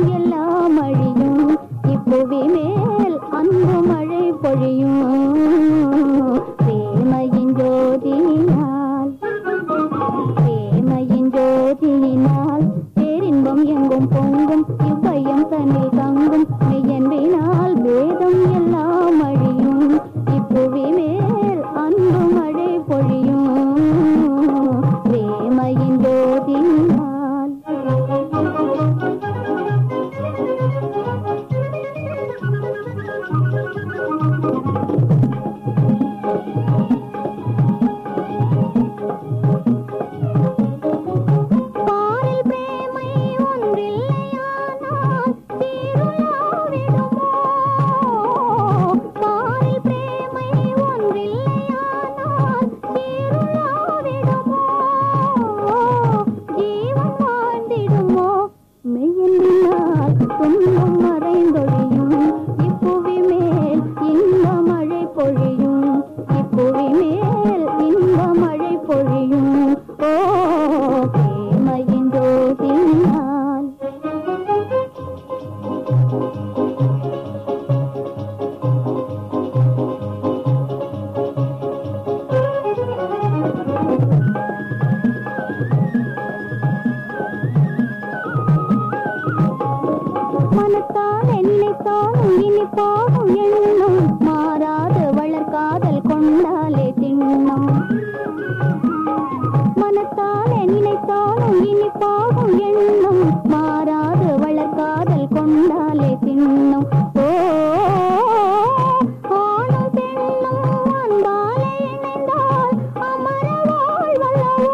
எல்லாம் அழியும் இப்புவி மேல் அன்பு மழை பொழியும் பிரேமையின் ஜோதியால் பிரேமையின் ஜோதியினால் பேரின்பம் எங்கும் பொங்கும் இவ்வையம் தன்னில் தங்கும் மெய்யன்பினால் வேதம் எல்லாம் அழியும் இப்புவி மேல் அன்பு மழை பொழியும் பிரேமையின் ஜோதியினால் பாரில் பிரேமை ஒன்றில்லையானால் சீருலாவிடுமோ பாரில் பிரேமை ஒன்றில்லையானால் சீருலாவிடுமோ ஜீவன் வாழ்ந்திடுமோ மெய்யென்றினால் துன்பம் மறைந்தொழியும் இப்புவி மேல் இன்ப மழை பொழியும் இப்புவி மேல் இன்ப மழை பொழியும் ஓ பிரேமையின் ஜோதியினால் மனத்தால் நினைத்தாலும் இனி போகும் எண்ணம் மாறாத வளர்காதல் கொண்டாலே திண்ணம் மனத்தால் நினைத்தாலும் இனி போகும் எண்ணம் மாறாத வளர்காதல் கொண்டாலே திண்ணம் ஓ ஆணும் பெண்ணும் அன்பாலே இணைந்தால் அமர வாழ்வல்லவோ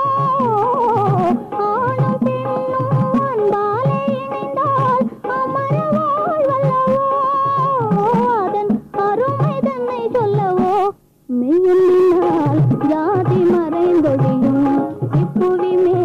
ஆணும் பெண்ணும் அன்பாலே இணைந்தால் அமர வாழ்வல்லவோ அதன் அருமை தன்னை சொல்லவோ மெய்யென்னால் ஜாதி மறைந்தொழியும் இப்புவி மேல்